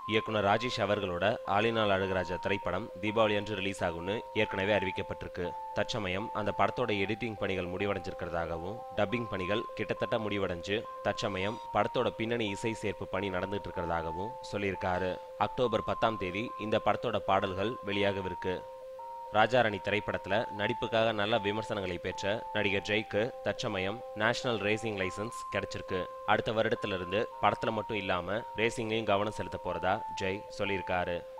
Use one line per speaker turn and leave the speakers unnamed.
இயக்குனர் ராஜேஷ் அவர்களோட ஆலினால் அழகராஜா திரைப்படம் தீபாவளி அன்று ரிலீஸ் ஆகும்னு ஏற்கனவே அறிவிக்கப்பட்டிருக்கு தற்சமயம் அந்த படத்தோட எடிட்டிங் பணிகள் முடிவடைஞ்சிருக்கிறதாகவும் டப்பிங் பணிகள் கிட்டத்தட்ட முடிவடைஞ்சு தற்சமயம் படத்தோட பின்னணி இசை சேர்ப்பு பணி நடந்துட்டு இருக்கிறதாகவும் சொல்லியிருக்காரு அக்டோபர் பத்தாம் தேதி இந்த படத்தோட பாடல்கள் வெளியாகவிருக்கு ராஜாராணி திரைப்படத்துல நடிப்புக்காக நல்ல விமர்சனங்களை பெற்ற நடிகர் ஜெய்க்கு தற்சமயம் நேஷனல் ரேசிங் லைசன்ஸ் கிடைச்சிருக்கு அடுத்த வருடத்துல இருந்து படத்துல மட்டும் இல்லாம ரேசிங்லயும் கவனம் செலுத்த போறதா ஜெய் சொல்லியிருக்காரு